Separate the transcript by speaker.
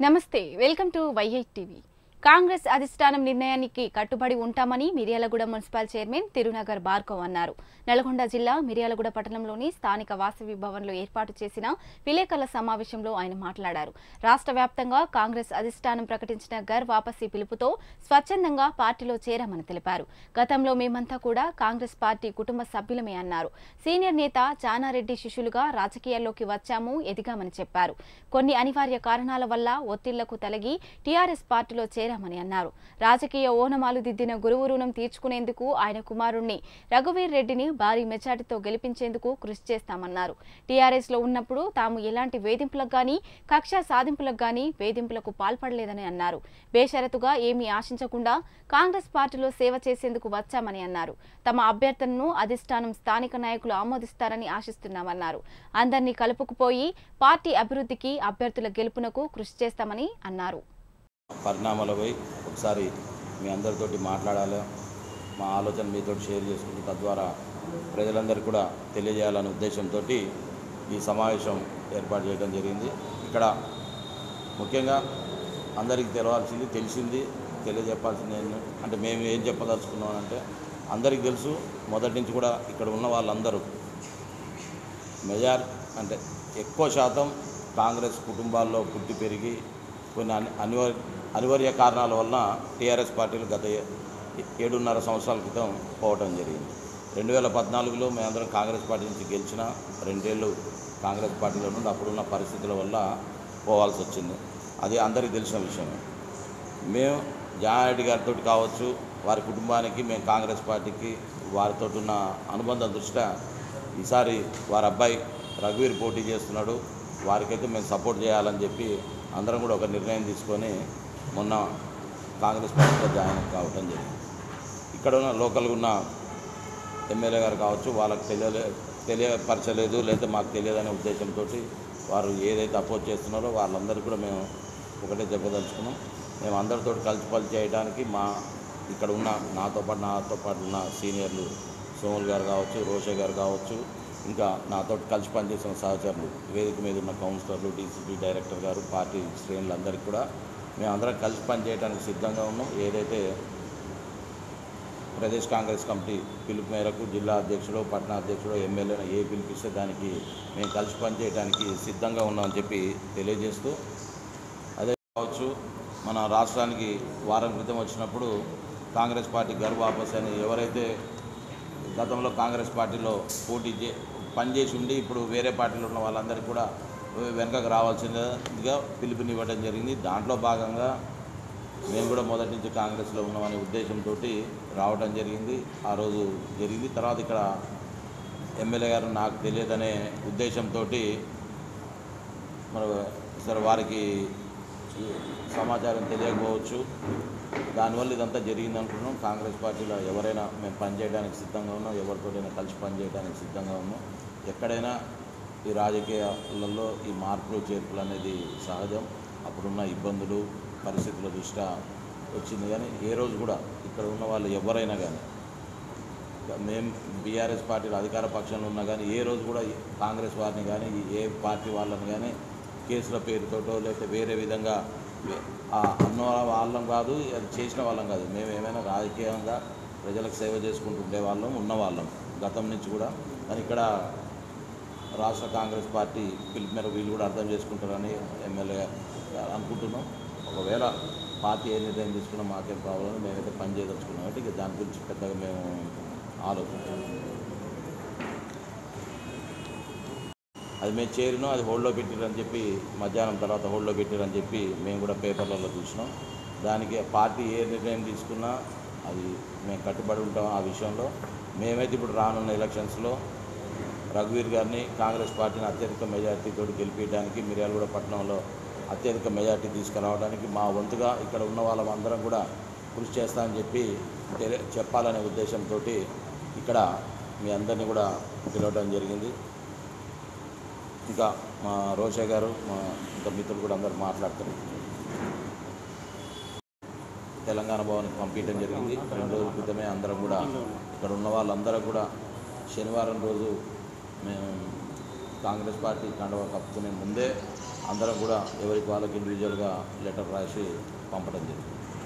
Speaker 1: నమస్తే welcome to YI TV Congress అధిష్టానం నిర్ణయానికి కట్టుబడి ఉంటామని మిర్యాలగూడ మున్సిపల్ చైర్మన్ తిరునగర్ భార్గవ్ అన్నారు నల్గొండ జిల్లా మిర్యాలగూడ పట్టణంలోని స్థానిక వాసవి భవన్లో ఏర్పాటు చేసిన విలేకరుల సమావేశంలో ఆయన మాట్లాడారు రాష్ట్ర వ్యాప్తంగా కాంగ్రెస్ అధిష్టానం ప్రకటించిన గర్ వాపసీ పిలుపుతో స్వచ్ఛందంగా పార్టీలో చేరామని తెలిపారు గతంలో మేమంతా కూడా కాంగ్రెస్ పార్టీ కుటుంబ సభ్యులమే అన్నారు సీనియర్ నేత జానారెడ్డి శిష్యులుగా రాజకీయాల్లోకి వచ్చాము ఎదిగామని చెప్పారు కొన్ని అనివార్య కారణాల వల్ల ఒత్తిళ్లకు తలగి టీఆర్ఎస్ పార్టీలో చేరామని అన్నారు రాజకీయ ఓనమాలు దిద్దిన గురువు రుణం తీర్చుకునేందుకు ఆయన కుమారుణ్ణి రఘువీర్ రెడ్డిని భారీ మెజార్టీతో గెలిపించేందుకు కృషి చేస్తామన్నారు టీఆర్ఎస్ లో ఉన్నప్పుడు తాము ఎలాంటి వేధింపులకు గాని కక్ష సాధింపులకు గాని వేధింపులకు పాల్పడలేదని అన్నారు బేషరతుగా ఏమీ ఆశించకుండా కాంగ్రెస్ పార్టీలో సేవ చేసేందుకు వచ్చామని అన్నారు తమ అభ్యర్థనను అధిష్టానం స్థానిక నాయకులు ఆమోదిస్తారని ఆశిస్తున్నామన్నారు అందరినీ కలుపుకుపోయి పార్టీ అభివృద్ధికి అభ్యర్థుల గెలుపునకు కృషి చేస్తామని అన్నారు
Speaker 2: పరిణామాలపై ఒకసారి మీ అందరితోటి మాట్లాడాలి మా ఆలోచన మీతో షేర్ చేసుకుంటూ తద్వారా ప్రజలందరికీ కూడా తెలియజేయాలనే ఉద్దేశంతో ఈ సమావేశం ఏర్పాటు చేయడం జరిగింది ఇక్కడ ముఖ్యంగా అందరికీ తెలవాల్సింది తెలిసింది తెలియజెప్పాల్సింది ఏంటి- అంటే మేము ఏం చెప్పదలుచుకున్నాం అంటే అందరికీ తెలుసు మొదటి నుంచి కూడా ఇక్కడ ఉన్న వాళ్ళందరూ మెజార్ అంటే ఎక్కువ శాతం కాంగ్రెస్ కుటుంబాల్లో పుట్టి పెరిగి కొన్ని అని అనివార్య అనివార్య కారణాల వలన టీఆర్ఎస్ పార్టీలు గత ఏ- ఏడున్నర సంవత్సరాల క్రితం పోవటం జరిగింది రెండు వేల పద్నాలుగులో మేమందరం కాంగ్రెస్ పార్టీ నుంచి గెలిచిన రెండేళ్ళు కాంగ్రెస్ పార్టీలో నుండి అప్పుడున్న పరిస్థితుల వల్ల పోవాల్సి వచ్చింది అది అందరికీ తెలిసిన విషయమే మేము జానారెడ్డి గారితో కావచ్చు వారి కుటుంబానికి మేము కాంగ్రెస్ పార్టీకి వారితో ఉన్న అనుబంధం దృష్ట్యా ఈసారి వారి అబ్బాయి రఘువీర్ పోటీ చేస్తున్నాడు వారికైతే మేము సపోర్ట్ చేయాలని చెప్పి అందరం కూడా ఒక నిర్ణయం తీసుకొని మొన్న కాంగ్రెస్ పార్టీలో జాయిన్ కావటం జరిగింది ఇక్కడ ఉన్న లోకల్గా ఉన్న ఎమ్మెల్యే గారు కావచ్చు వాళ్ళకి తెలియలే తెలియపరచలేదు లేదా మాకు తెలియదనే ఉద్దేశంతో వారు ఏదైతే అపోజ్ చేస్తున్నారో వాళ్ళందరూ కూడా మేము ఒకటే చెప్పదలుచుకున్నాం మేము అందరితో కలిసి పని చేయడానికి మా ఇక్కడ ఉన్న నాతో పాటు నాతో పాటు ఉన్న సీనియర్లు సోముల్ గారు కావచ్చు రోషే గారు కావచ్చు ఇంకా నాతో కలిసి పనిచేసిన సహచరులు వేదిక మీద ఉన్న కౌన్సిలర్లు డీసీపీ డైరెక్టర్ గారు పార్టీ శ్రేణులందరికీ కూడా మేము అందరం కలిసి పనిచేయడానికి సిద్ధంగా ఉన్నాం ఏదైతే ప్రదేశ్ కాంగ్రెస్ కమిటీ పిలుపు మేరకు జిల్లా అధ్యక్షుడు పట్టణ అధ్యక్షుడు ఎమ్మెల్యేను ఏ పిలిపిస్తే దానికి మేము కలిసి పనిచేయడానికి సిద్ధంగా ఉన్నామని చెప్పి తెలియజేస్తూ అదే కావచ్చు మన రాష్ట్రానికి వారం క్రితం వచ్చినప్పుడు కాంగ్రెస్ పార్టీ గర్వ వాపస్ అని ఎవరైతే గతంలో కాంగ్రెస్ పార్టీలో పోటీ చే పనిచేసి ఉండి ఇప్పుడు వేరే పార్టీలో ఉన్న వాళ్ళందరికీ కూడా వెనకకు రావాల్సిందిగా పిలుపునివ్వడం జరిగింది దాంట్లో భాగంగా మేము కూడా మొదటి నుంచి కాంగ్రెస్లో ఉన్నామనే ఉద్దేశంతో రావడం జరిగింది ఆ రోజు జరిగింది తర్వాత ఇక్కడ ఎమ్మెల్యే గారు నాకు తెలియదనే ఉద్దేశంతో మరి సరే వారికి సమాచారం తెలియకపోవచ్చు దానివల్ల ఇదంతా జరిగింది అనుకున్నాం కాంగ్రెస్ పార్టీలో ఎవరైనా మేము పనిచేయడానికి సిద్ధంగా ఉన్నాం ఎవరితోటైనా కలిసి పనిచేయడానికి సిద్ధంగా ఉన్నాం ఎక్కడైనా ఈ రాజకీయాలలో ఈ మార్పులు చేర్పులు అనేది సహజం అప్పుడున్న ఇబ్బందులు పరిస్థితుల దృష్ట్యా వచ్చింది కానీ ఏ రోజు కూడా ఇక్కడ ఉన్న వాళ్ళు ఎవరైనా కానీ మేము బీఆర్ఎస్ పార్టీలో అధికార పక్షంలో ఉన్నా కానీ ఏ రోజు కూడా ఈ కాంగ్రెస్ వారిని కానీ ఈ ఏ పార్టీ వాళ్ళని కానీ కేసుల పేరుతోటో లేకపోతే వేరే విధంగా వే- ఆ అన్న వాళ్ళం కాదు అది చేసిన వాళ్ళం కాదు మేము ఏమైనా రాజకీయంగా ప్రజలకు సేవ చేసుకుంటూ ఉండేవాళ్ళం ఉన్నవాళ్ళం గతం నుంచి కూడా కానీ ఇక్కడ రాష్ట్ర కాంగ్రెస్ పార్టీ పిలుపు మేరకు వీళ్ళు కూడా అర్థం చేసుకుంటారని ఎమ్మెల్యే గారు అనుకుంటున్నాం ఒకవేళ పార్టీ ఏ నిర్ణయం తీసుకున్నా మాకేం ప్రాబ్లం లేదు. మేమైతే పని చేయదలుచుకున్నాం కాబట్టి ఇక దాని గురించి పెద్దగా మేము ఆలోచించాం అది మేము చేరినాం అది హోల్డ్లో పెట్టిరని చెప్పి మధ్యాహ్నం తర్వాత హోల్డ్లో పెట్టిరని చెప్పి మేము కూడా పేపర్లలో చూసినాం దానికి పార్టీ ఏ నిర్ణయం తీసుకున్నా అది మేము కట్టుబడి ఉంటాం ఆ విషయంలో మేమైతే ఇప్పుడు రానున్న ఎలక్షన్స్లో రఘువీర్ గారిని కాంగ్రెస్ పార్టీని అత్యధిక మెజార్టీతో గెలిపించడానికి మిర్యాలగూడ పట్టణంలో అత్యధిక మెజార్టీ తీసుకురావడానికి మా వంతుగా ఇక్కడ ఉన్న వాళ్ళందరం కూడా కృషి చేస్తామని చెప్పి తెలి- చెప్పాలనే ఉద్దేశంతో ఇక్కడ మీ అందరినీ కూడా పిలవడం జరిగింది ఇంకా మా రోషా గారు మా ఇంకా మిత్రులు కూడా అందరు మాట్లాడతారు తెలంగాణ భవన్కి పంపించడం జరిగింది రెండు రోజుల క్రితమే అందరం కూడా ఇక్కడ ఉన్న వాళ్ళందరూ కూడా శనివారం రోజు మేము కాంగ్రెస్ పార్టీ కండవ కప్పుకునే ముందే అందరం కూడా ఎవరికి వాళ్ళకి ఇండివిజువల్గా లెటర్ రాసి పంపడం జరిగింది